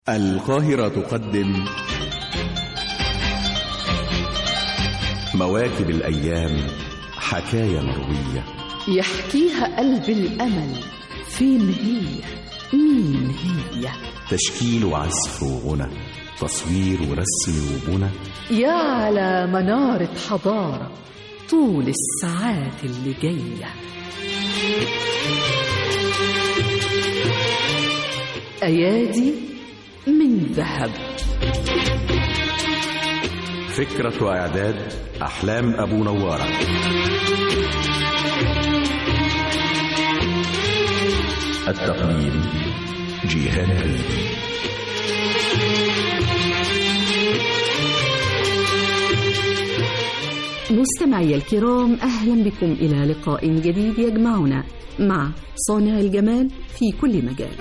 القاهرة تقدم مواكب الأيام حكاية مروية يحكيها قلب الأمل فين هي مين هي تشكيل وعزف وغنى تصوير ورسم وبنى يا على منارة حضارة طول الساعات اللي جاية أيادي من ذهب فكرة وإعداد أحلام أبو نوارة التقديم جيهان ريدي مستمعي الكرام أهلا بكم إلى لقاء جديد يجمعنا مع صانع الجمال في كل مجال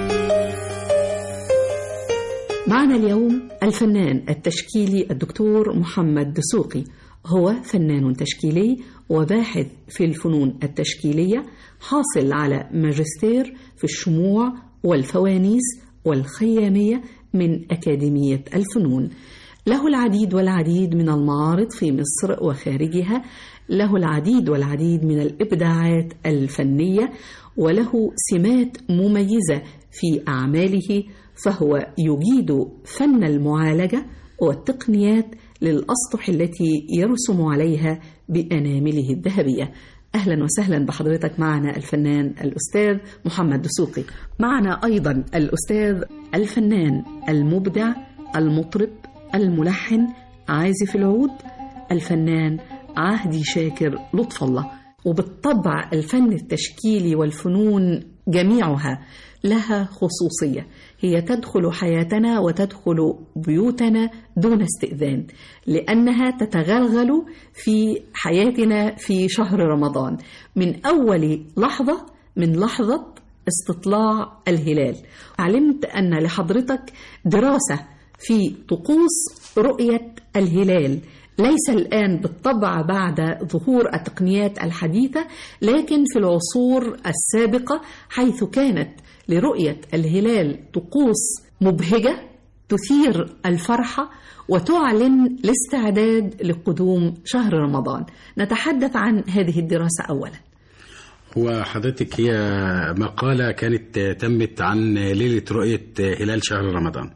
معنا اليوم الفنان التشكيلي الدكتور محمد دسوقي هو فنان تشكيلي وباحث في الفنون التشكيلية حاصل على ماجستير في الشموع والفوانيس والخيامية من أكاديمية الفنون له العديد والعديد من المعارض في مصر وخارجها له العديد والعديد من الإبداعات الفنية وله سمات مميزة في أعماله فهو يجيد فن المعالجة والتقنيات للأسطح التي يرسم عليها بأنامله الذهبية أهلا وسهلا بحضرتك معنا الفنان الأستاذ محمد دسوقي معنا أيضا الأستاذ الفنان المبدع المطرب الملحن عازف العود الفنان عهدي شاكر لطف الله وبالطبع الفن التشكيلي والفنون جميعها لها خصوصية هي تدخل حياتنا وتدخل بيوتنا دون استئذان لأنها تتغلغل في حياتنا في شهر رمضان من أول لحظة من لحظة استطلاع الهلال علمت أن لحضرتك دراسة في طقوس رؤية الهلال ليس الآن بالطبع بعد ظهور التقنيات الحديثة لكن في العصور السابقة حيث كانت لرؤية الهلال طقوس مبهجة تثير الفرحة وتعلن الاستعداد لقدوم شهر رمضان نتحدث عن هذه الدراسة أولا هو حضرتك هي مقالة كانت تمت عن ليلة رؤية هلال شهر رمضان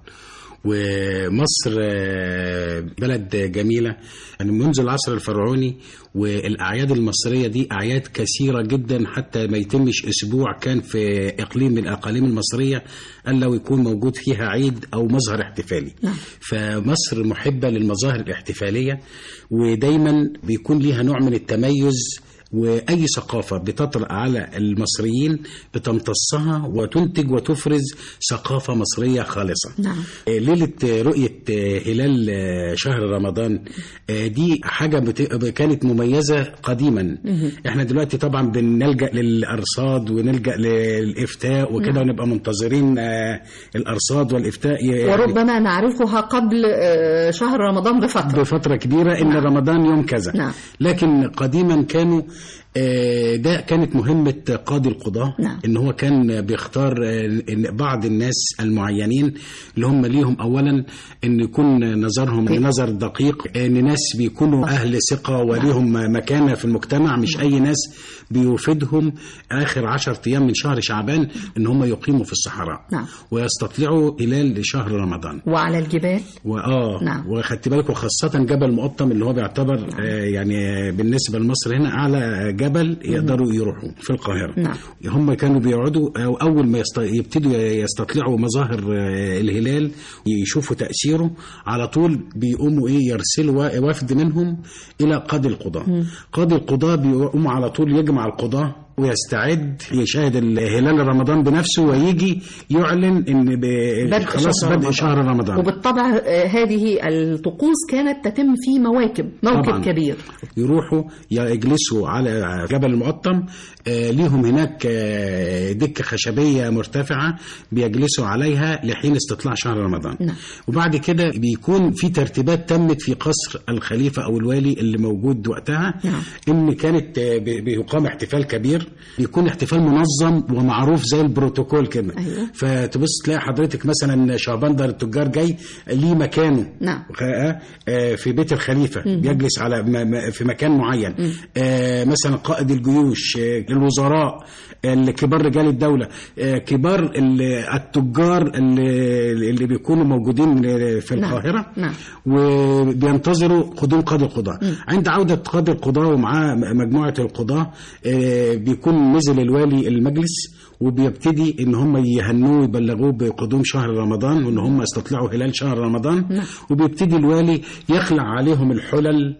ومصر بلد جميلة يعني منذ العصر الفرعوني والأعياد المصرية دي أعياد كثيرة جدا حتى ما يتمش أسبوع كان في إقليم من الأقاليم المصرية ألا ويكون موجود فيها عيد أو مظهر احتفالي نعم. فمصر محبة للمظاهر الاحتفالية ودايما بيكون ليها نوع من التميز واي ثقافه بتطرا على المصريين بتمتصها وتنتج وتفرز ثقافه مصريه خالصه. نعم. ليله رؤيه هلال شهر رمضان دي حاجه بت... كانت مميزه قديما. احنا دلوقتي طبعا بنلجا للارصاد ونلجا للافتاء وكده نعم. ونبقى منتظرين الارصاد والافتاء يعني وربما نعرفها قبل آه، شهر رمضان بفترة بفتره كبيره ان نعم. رمضان يوم كذا نعم. لكن قديما كانوا آه، ده كانت مهمة قاضي القضاة نعم. ان هو كان بيختار آه، إن بعض الناس المعينين اللي هم ليهم اولا ان يكون نظرهم نظر دقيق ان ناس بيكونوا اهل ثقة وليهم مكانة في المجتمع مش اي ناس بيوفدهم اخر عشر ايام من شهر شعبان ان هم يقيموا في الصحراء نعم. ويستطلعوا هلال شهر رمضان وعلى الجبال واه نعم. وخدت بالكم خاصة جبل مقطم اللي هو بيعتبر آه يعني آه، بالنسبة لمصر هنا أعلى جبل يقدروا يروحوا في القاهرة نعم. هم كانوا بيقعدوا أو أول ما يست... يبتدوا يستطلعوا مظاهر آه، الهلال يشوفوا تأثيره على طول بيقوموا إيه يرسلوا وا- وفد منهم إلى قاضي القضاء قاضي القضاء بيقوم على طول يجمع القضاة ويستعد يشاهد الهلال رمضان بنفسه ويجي يعلن ان ب... بدء خلاص شهر بدء رمضان. شهر رمضان وبالطبع آه، هذه الطقوس كانت تتم في مواكب موكب طبعاً. كبير يروحوا يجلسوا على جبل المقطم آه، ليهم هناك آه، دكة خشبية مرتفعة بيجلسوا عليها لحين استطلاع شهر رمضان نعم. وبعد كده بيكون في ترتيبات تمت في قصر الخليفة أو الوالي اللي موجود وقتها نعم. إن كانت آه، بي- بيقام احتفال كبير الكبير بيكون احتفال منظم ومعروف زي البروتوكول كده أيوة. فتبص تلاقي حضرتك مثلا شعبندر التجار جاي ليه مكانه نعم. آه، آه، في بيت الخليفة بيجلس على م- م- في مكان معين آه، مثلا قائد الجيوش آه، الوزراء آه، كبار رجال الدولة آه، كبار ال- التجار اللي اللي بيكونوا موجودين في نعم. القاهرة نعم. وبينتظروا قدوم قاضي القضاء عند عودة قاضي القضاء ومعاه مجموعة القضاة آه، بيكون نزل الوالي المجلس وبيبتدي ان هم يهنوه ويبلغوه بقدوم شهر رمضان وان هم استطلعوا هلال شهر رمضان وبيبتدي الوالي يخلع عليهم الحلل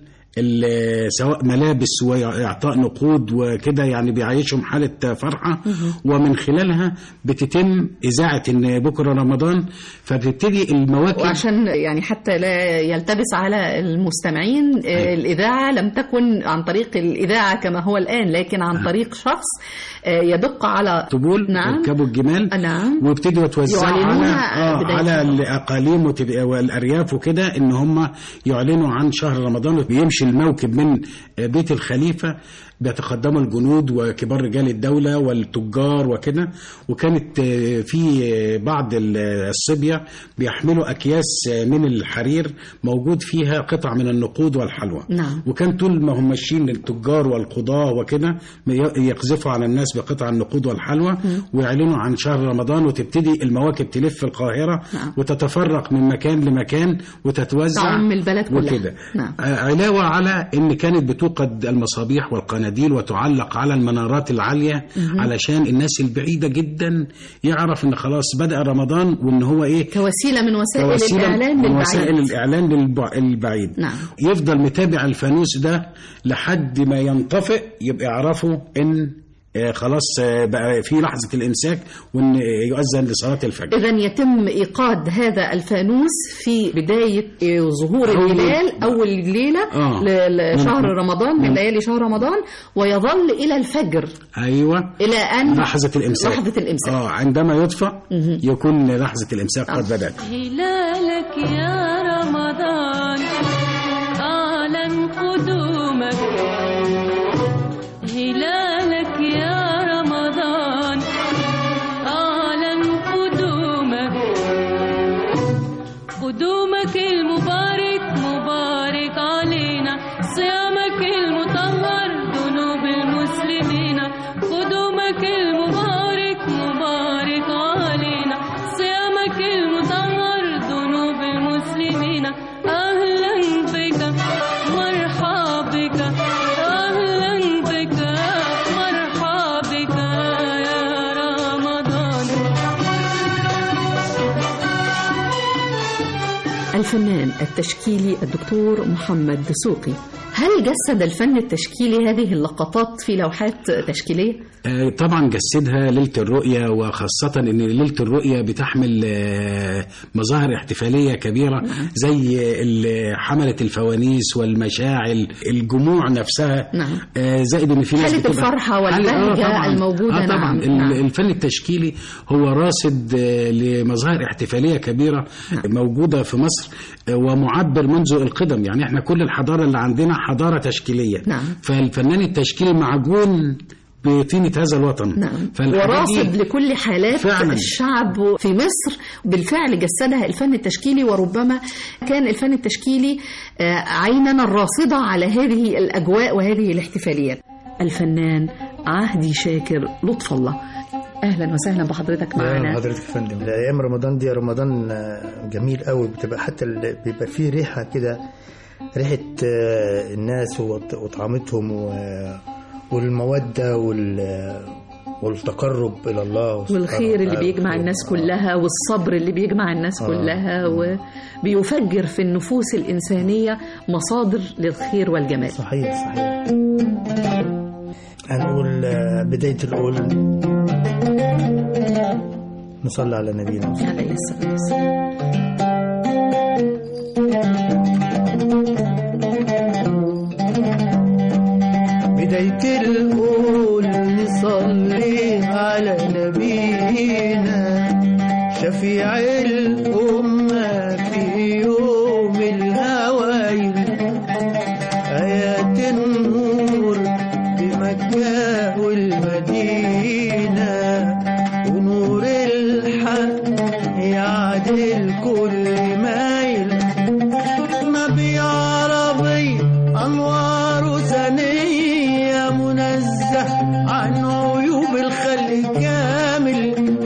ال- سواء ملابس واعطاء نقود وكده يعني بيعيشهم حاله فرحه ومن خلالها بتتم اذاعه ان بكره رمضان فبتبتدي المواكب وعشان يعني حتى لا يلتبس على المستمعين آه، الإذاعة لم تكن عن طريق الإذاعة كما هو الآن لكن عن طريق شخص آه، يدق على طبول نعم يركبوا الجمال نعم ويبتدوا يتوزعوا يعلنون على آه بداية على رمضان. الاقاليم وتب- والارياف وكده ان هم يعلنوا عن شهر رمضان وبيمشي الموكب من بيت الخليفه بيتقدموا الجنود وكبار رجال الدوله والتجار وكده وكانت آه، في آه، بعض ال- الصبيه بيحملوا اكياس آه، من الحرير موجود فيها قطع من النقود والحلوى نعم. وكان طول ما هم ماشيين التجار والقضاة وكده يقذفوا على الناس بقطع النقود والحلوى ويعلنوا عن شهر رمضان وتبتدي المواكب تلف القاهرة نعم. وتتفرق من مكان لمكان وتتوزع تعم البلد كلها. وكده نعم. آه، علاوة على ان كانت بتوقد المصابيح والقناديل وتعلق على المنارات العالية علشان الناس البعيدة جدا يعرف ان خلاص بدأ رمضان وان هو ايه كوسيلة من وسائل كوسيلة الإعلام من للبعيد وسائل الإعلان للبع- البعيد نعم. يفضل متابع الفانوس ده لحد ما ينطفئ يبقى يعرفوا ان آه، خلاص آه، بقى في لحظة الإمساك وإن آه، يؤذن لصلاة الفجر إذا يتم إيقاد هذا الفانوس في بداية آه، ظهور أول- الهلال أول ليلة آه. ل- لشهر من- رمضان من من- ليالي شهر رمضان ويظل إلى الفجر أيوة إلى أن لحظة الإمساك لحظة الإمساك آه عندما يطفأ يكون لحظة الإمساك قد بدأت هلالك يا رمضان أعلن قدومك هلالك يا رمضان أعلن قدومك قدومك المبارك مبارك علينا صيامك المطهر ذنوب المسلمين قدومك المبارك مبارك علينا صيامك المطهر ذنوب المسلمين أهلا بك مرحبا بك أهلا بك مرحبا بك يا رمضان الفنان التشكيلي الدكتور محمد دسوقي هل جسد الفن التشكيلي هذه اللقطات في لوحات تشكيلية؟ آه، طبعا جسدها ليلة الرؤية وخاصة ان ليلة الرؤية بتحمل آه، مظاهر احتفالية كبيرة زي ال- حملة الفوانيس والمشاعل الجموع نفسها نعم. آه، زائد ان في ناس حالة بتبقى- الفرحة حالة- والبهجة طبعاً. الموجودة، آه طبعا نعم، ال- نعم. الفن التشكيلي هو راصد آه، لمظاهر احتفالية كبيرة موجودة في مصر آه، ومعبر منذ القدم يعني احنا كل الحضارة اللي عندنا حضارة تشكيلية نعم. فالفنان التشكيلي معجون بطينة هذا الوطن نعم فالحاجات وراصد دي- لكل حالات فعلاً. الشعب في مصر بالفعل جسدها الفن التشكيلي وربما كان الفن التشكيلي آه، عيننا الراصدة على هذه الأجواء وهذه الاحتفاليات الفنان عهدي شاكر لطف الله أهلا وسهلا بحضرتك اهلا معنا حضرتك يا فندم ايام رمضان دي رمضان آه، جميل قوي بتبقى حتى ال- بيبقى فيه ريحه كده ريحه آه، الناس وط- وطعامتهم و- والموده وال والتقرب الى الله سبحانه والخير اللي وتعالى. بيجمع الناس كلها والصبر اللي بيجمع الناس آه. كلها وبيفجر في النفوس الإنسانية مصادر للخير والجمال صحيح صحيح هنقول آه، بدايه القول نصلي على نبينا محمد. عليه الصلاة والسلام بداية القول نصلي على نبينا شفيع الأمة في يوم الهوائل آيات النور بمكة والمدينة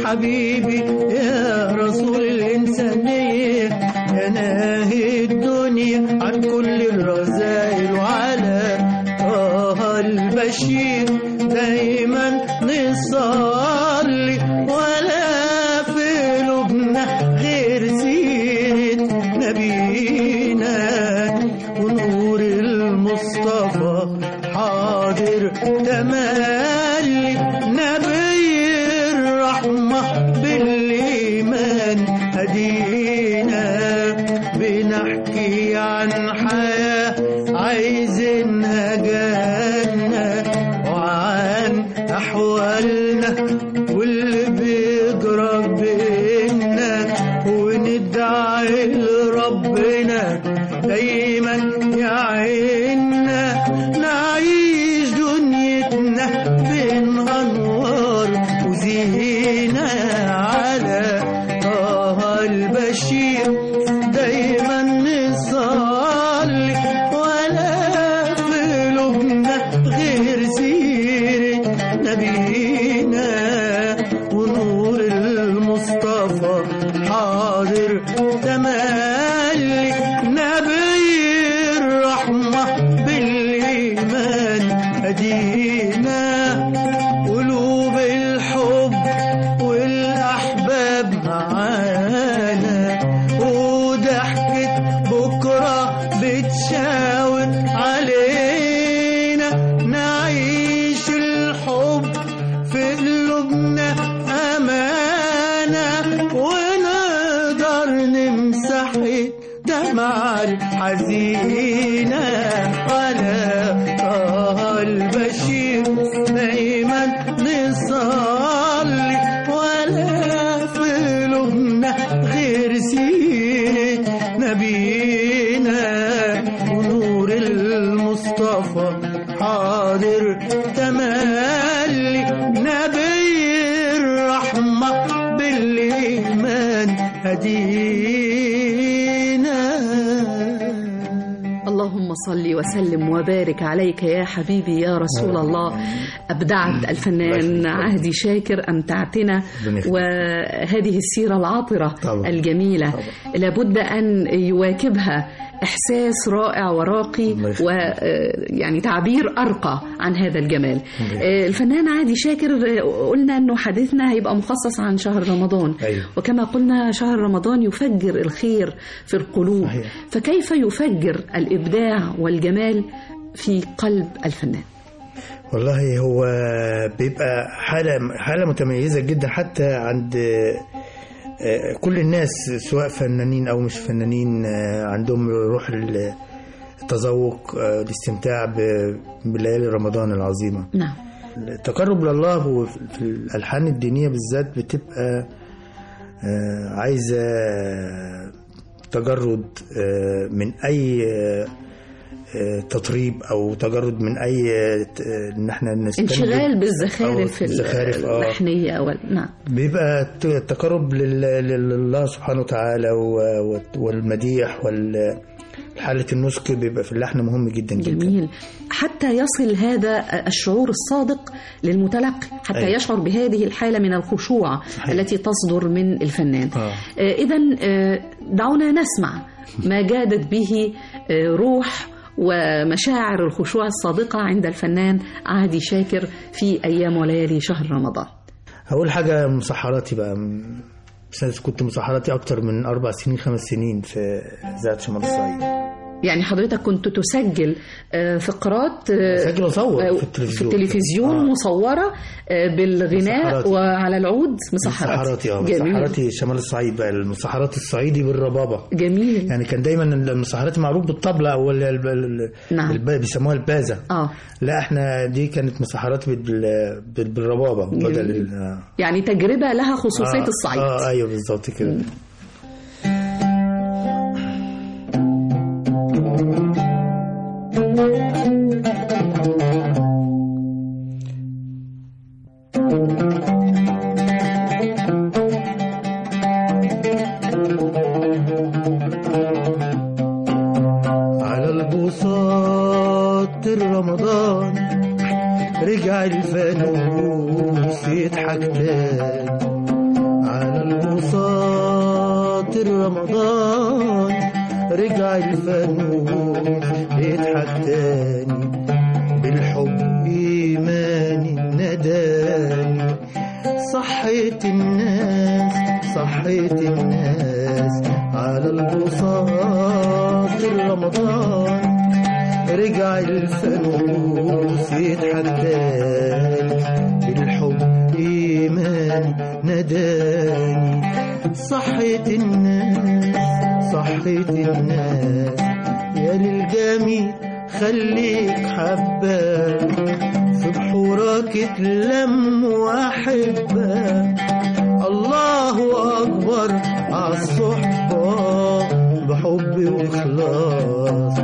حبيبي يا رسول الإنسانية يا ناهي الدنيا عن كل الرذائل وعلى طه البشير دايما نصلي ولا في قلوبنا غير سيرة نبينا ونور المصطفى حاضر تملي نبي الرحمة بالإيمان هدينا بنحكي عن حياة عايزينها جنة وعن أحوالنا واللي بيجرى بينا وندعي لربنا دايما يعيننا نعيش دنيتنا بين أنوار وزينة على طه البشير دايما نصلي ولا في قلوبنا غير سيرة نبينا ونور المصطفى حاضر تملي نبي الرحمة بالإيمان هدينا قلوب الحب والأحباب معانا وضحكة بكرة بتشاور علينا نعيش الحب في قلوبنا أمانة ونقدر نمسح دمع الحزينة على طه البشير دايما نصلي ولا في قلوبنا غير سيرة نبينا ونور المصطفى حاضر تملي نبي الرحمة بالإيمان هدينا اللهم صل وسلم وبارك عليك يا حبيبي يا رسول الله أبدعت الفنان عهدي شاكر أمتعتنا ربنا يخليك. وهذه السيرة العاطرة طبعا. الجميلة لابد أن يواكبها إحساس رائع وراقي الله يخليك. ويعني تعبير أرقى عن هذا الجمال آه، الفنان عادي شاكر آه، قلنا أنه حديثنا هيبقى مخصص عن شهر رمضان أيوه. وكما قلنا شهر رمضان يفجر الخير في القلوب صحيح. فكيف يفجر الإبداع والجمال في قلب الفنان والله هو بيبقى حالة حالة متميزة جدا حتى عند آه، كل الناس سواء فنانين أو مش فنانين آه، عندهم روح ال- التذوق آه، الاستمتاع ب- بليالي رمضان العظيمة نعم التقرب لله وفي الألحان الدينية بالذات بتبقى آه، عايزة تجرد آه، من أي آه، آه، تطريب أو تجرد من أي آه، إن احنا نستنجد انشغال بالزخارف أو الزخارف، آه. اللحنية وال... نعم بيبقى الت- التقرب لل- لله سبحانه وتعالى و- و- والمديح وحالة النسك بيبقى في اللحن مهم جدا جدا جميل حتى يصل هذا الشعور الصادق للمتلقي حتى أيوة. يشعر بهذه الحالة من الخشوع صحيح. التي تصدر من الفنان آه. إذا دعونا نسمع ما جادت به آه، روح ومشاعر الخشوع الصادقة عند الفنان عهدي شاكر في أيام وليالي شهر رمضان أول حاجة مسحراتي بقى م- بس كنت مسحراتي أكتر من أربع سنين خمس سنين في إذاعة شمال الصعيد يعني حضرتك كنت تسجل آه، فقرات آه، أسجل وأصور آه، في التلفزيون. في التلفزيون آه. مصورة آه، بالغناء مسحراتي. وعلى العود مسحرات مسحراتي اه جميل مسحراتي شمال الصعيد بقى المسحرات الصعيدي بالربابة جميل يعني كان دايما المسحرات معروف بالطبلة أو ال- ال- ال- نعم. الب- بيسموها البازة اه لا احنا دي كانت مسحرات بال- بال- بالربابة بدل ال- آه. يعني تجربة لها خصوصية آه، الصعيد اه ايوه بالظبط كده على البساط رمضان رجع الفانوس يضحك تاني رمضان رجع الفانوس بيضحك تاني بالحب إيماني نداني صحيت الناس صحيت الناس على البساط رمضان رجع الفانوس يضحك تاني بالحب إيمان نداني صحيت الناس صحيت الناس يا للجميل خليك حبان في بحورك اتلم واحبة الله أكبر عالصحبة بحب وإخلاص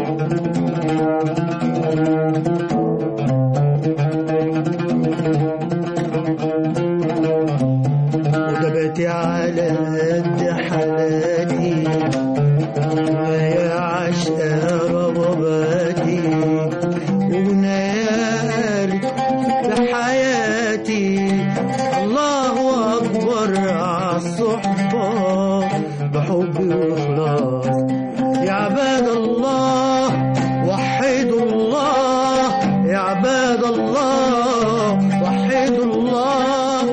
وجبتي على قد حلالي يا عشق رباباتي ونيالي لحياتي الله أكبر عالصحبة بحب وإخلاص يا عباد الله وحدوا الله يا عباد الله وحدوا الله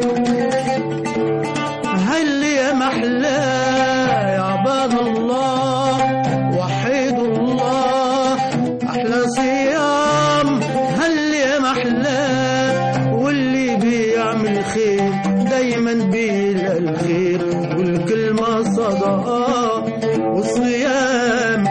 هل يا محلى يا عباد الله وحدوا الله احلى صيام هل يا محلى واللي بيعمل خير دايما بيلقى الخير والكلمة صدقة والصيام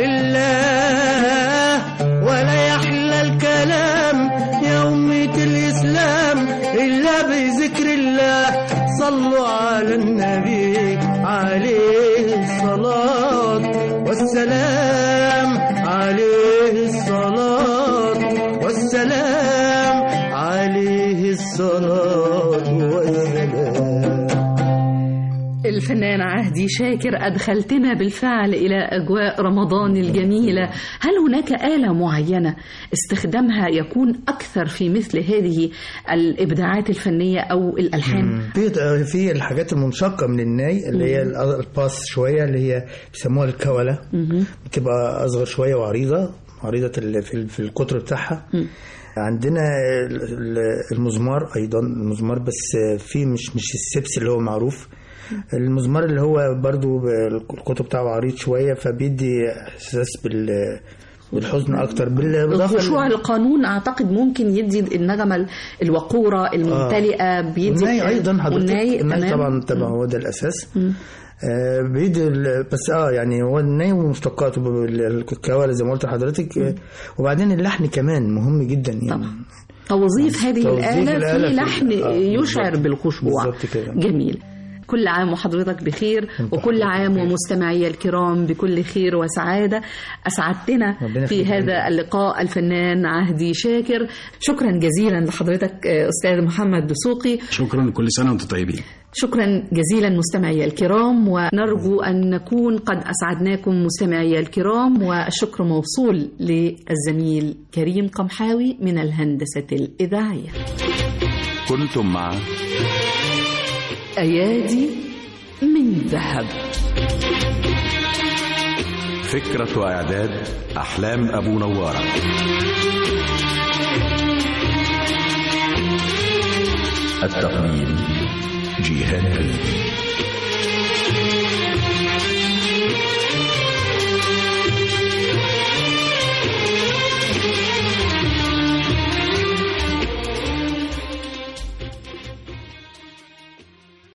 لله ولا يحلى الكلام يا أمة الإسلام إلا بذكر الله صلوا على النبي عليه الصلاة والسلام عليه الصلاة والسلام عليه الصلاة والسلام الفنان عهدي شاكر أدخلتنا بالفعل إلى أجواء رمضان الجميلة هل هناك آلة معينة استخدامها يكون أكثر في مثل هذه الإبداعات الفنية أو الألحان في في الحاجات المنشقه من الناي اللي هي الباس شويه اللي هي بيسموها الكوله بتبقى اصغر شويه وعريضه عريضه ال- في ال- في القطر بتاعها عندنا ال- ال- المزمار ايضا المزمار بس في مش مش السبس اللي هو معروف المزمار اللي هو برضو القطر بتاعه عريض شويه فبيدي احساس بال بالحزن اكتر بالاضافه الخشوع القانون أعتقد ممكن يدي النغمة الوقورة الممتلئة بيدي والناي ايضا حضرتك والناي الناي تمام. طبعا طبعا هو ده الاساس آه بيدي ال- بس اه يعني هو الناي ومشتقاته بال- الكوالي زي ما قلت لحضرتك آه، وبعدين اللحن كمان مهم جدا يعني طبعا توظيف هذه توظيف الآلة الآلة في في- لحن آه، يشعر بالظبط. بالخشوع بالظبط كده. جميل كل عام وحضرتك بخير وانت وكل حضرتك عام بخير. ومستمعي الكرام بكل خير وسعادة أسعدتنا ربنا في يخليك. هذا اللقاء الفنان عهدي شاكر شكرا جزيلا لحضرتك آه، أستاذ محمد دسوقي شكرا كل سنه وانتم طيبين شكرا جزيلا مستمعي الكرام ونرجو أن نكون قد أسعدناكم مستمعي الكرام والشكر موصول للزميل كريم قمحاوي من الهندسة الإذاعية كنتم مع أيادي من ذهب فكرة وإعداد أحلام أبو نوارة التقديم جيهان ريدي